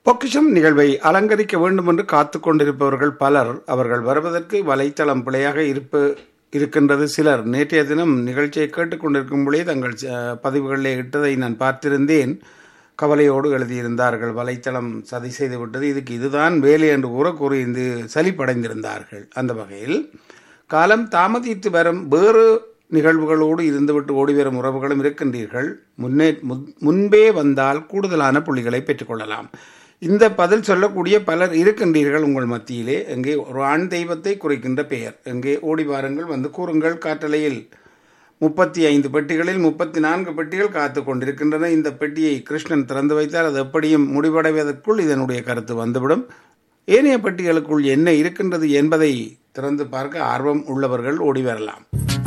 பொக்கிஷம் நிகழ்வை அலங்கரிக்க வேண்டும் என்று காத்து கொண்டிருப்பவர்கள் பலர் அவர்கள் வருவதற்கு வலைத்தளம் பிழையாக இருப்பு இருக்கின்றது சிலர் நேற்றைய தினம் நிகழ்ச்சியை கேட்டுக்கொண்டிருக்கும் பொழுதே தங்கள் அஹ், பதிவுகளிலே இட்டதை நான் பார்த்திருந்தேன் கவலையோடு எழுதியிருந்தார்கள் வலைத்தளம் சதி செய்து விட்டது இதுக்கு இதுதான் வேலை என்று கூற கூறி இந்த சலிப்படைந்திருந்தார்கள் அந்த வகையில் காலம் தாமதித்து வரும் வேறு நிகழ்வுகளோடு இருந்துவிட்டு ஓடிவரும் உறவுகளும் இருக்கின்றீர்கள் முன்னே முன்- முன்பே வந்தால் கூடுதலான புள்ளிகளை பெற்றுக்கொள்ளலாம் இந்த பதில் சொல்லக்கூடிய பலர் இருக்கின்றீர்கள் உங்கள் மத்தியிலே எங்கே ஒரு ஆண் தெய்வத்தை குறிக்கின்ற பெயர் எங்கே ஓடி வாருங்கள் வந்து கூறுங்கள் காற்றலையில் முப்பத்தி ஐந்து பெட்டிகளில் முப்பத்தி நான்கு பெட்டிகள் காத்து கொண்டிருக்கின்றன இந்த பெட்டியை கிருஷ்ணன் திறந்து வைத்தால் அது எப்படியும் முடிவடைவதற்குள் இதனுடைய கருத்து வந்துவிடும் ஏனைய பெட்டிகளுக்குள் என்ன இருக்கின்றது என்பதை திறந்து பார்க்க ஆர்வம் உள்ளவர்கள் ஓடி வரலாம்